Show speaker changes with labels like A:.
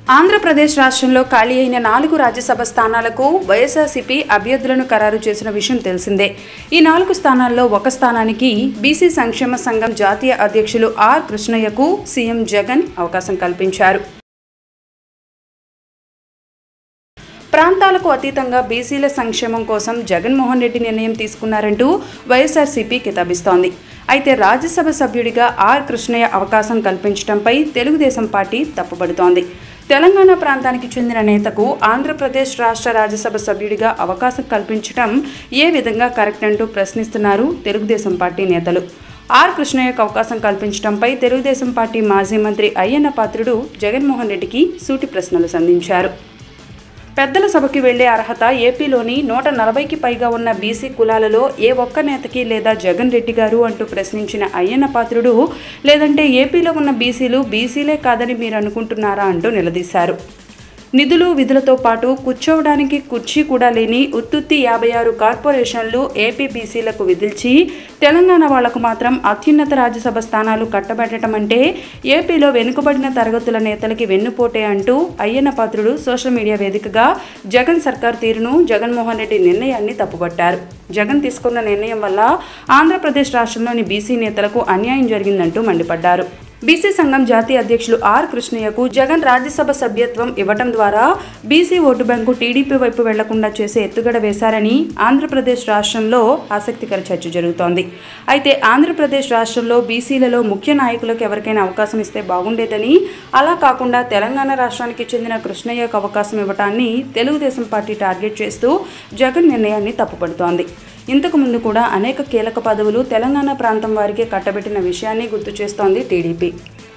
A: ఆంధ్రప్రదేశ్ రాష్ట్రంలో ఖాళీ అయిన నాలుగు రాజ్యసభ స్థానాలకు వైఎస్ఆర్సీపీ అభ్యర్థులను ఖరారు చేసిన విషయం తెలిసిందే ఈ నాలుగు స్థానాల్లో ఒక స్థానానికి బీసీ సంక్షేమ సంఘం జాతీయ అధ్యక్షులు ఆర్ కృష్ణయ్యకు సీఎం జగన్ అవకాశం కల్పించారు ప్రాంతాలకు అతీతంగా బీసీల సంక్షేమం కోసం జగన్మోహన్ రెడ్డి నిర్ణయం తీసుకున్నారంటూ వైఎస్ఆర్సీపీ కితాబిస్తోంది అయితే రాజ్యసభ సభ్యుడిగా ఆర్ కృష్ణయ్య అవకాశం కల్పించడంపై తెలుగుదేశం పార్టీ తప్పుపడుతోంది తెలంగాణ ప్రాంతానికి చెందిన నేతకు ఆంధ్రప్రదేశ్ రాష్ట్ర రాజ్యసభ సభ్యుడిగా అవకాశం కల్పించడం ఏ విధంగా కరెక్ట్ అంటూ ప్రశ్నిస్తున్నారు తెలుగుదేశం పార్టీ నేతలు ఆర్ కృష్ణయ్యకు అవకాశం కల్పించడంపై తెలుగుదేశం పార్టీ మాజీ మంత్రి అయ్యన్న పాత్రుడు జగన్మోహన్ రెడ్డికి సూటి ప్రశ్నలు సంధించారు పెద్దల సభకి వెళ్లే అర్హత ఏపీలోని నూట నలభైకి పైగా ఉన్న బీసీ కులాలలో ఏ ఒక్క నేతకి లేదా జగన్ రెడ్డి గారు అంటూ ప్రశ్నించిన అయ్యన్న పాత్రుడు లేదంటే ఏపీలో ఉన్న బీసీలు బీసీలే కాదని మీరు అనుకుంటున్నారా అంటూ నిలదీశారు నిధులు విధులతో పాటు కూర్చోవడానికి కుర్చీ కూడా లేని ఉత్తుత్తి యాభై ఆరు కార్పొరేషన్లు ఏపీ బీసీలకు విధిల్చి తెలంగాణ వాళ్లకు మాత్రం అత్యున్నత రాజ్యసభ స్థానాలు కట్టబెట్టడం అంటే ఏపీలో వెనుకబడిన తరగతుల నేతలకి వెన్నుపోటే అంటూ అయ్యన్న పాత్రుడు సోషల్ మీడియా వేదికగా జగన్ సర్కార్ తీరును జగన్మోహన్ రెడ్డి నిర్ణయాన్ని తప్పుపట్టారు జగన్ తీసుకున్న నిర్ణయం వల్ల ఆంధ్రప్రదేశ్ రాష్ట్రంలోని బీసీ నేతలకు అన్యాయం జరిగిందంటూ మండిపడ్డారు బీసీ సంఘం జాతీయ అధ్యక్షులు ఆర్ కృష్ణయ్యకు జగన్ రాజ్యసభ సభ్యత్వం ఇవ్వటం ద్వారా బీసీ ఓటు బ్యాంకు టీడీపీ వైపు వెళ్లకుండా చేసే ఎత్తుగడ వేశారని ఆంధ్రప్రదేశ్ రాష్ట్రంలో ఆసక్తికర చర్చ జరుగుతోంది అయితే ఆంధ్రప్రదేశ్ రాష్ట్రంలో బీసీలలో ముఖ్య నాయకులకు ఎవరికైనా అవకాశం ఇస్తే బాగుండేదని అలా కాకుండా తెలంగాణ రాష్ట్రానికి చెందిన కృష్ణయ్యకు అవకాశం ఇవ్వటాన్ని తెలుగుదేశం పార్టీ టార్గెట్ చేస్తూ జగన్ నిర్ణయాన్ని తప్పుపడుతోంది ఇంతకు ముందు కూడా అనేక కీలక పదవులు తెలంగాణ ప్రాంతం వారికే కట్టబెట్టిన విషయాన్ని గుర్తు చేస్తోంది టీడీపీ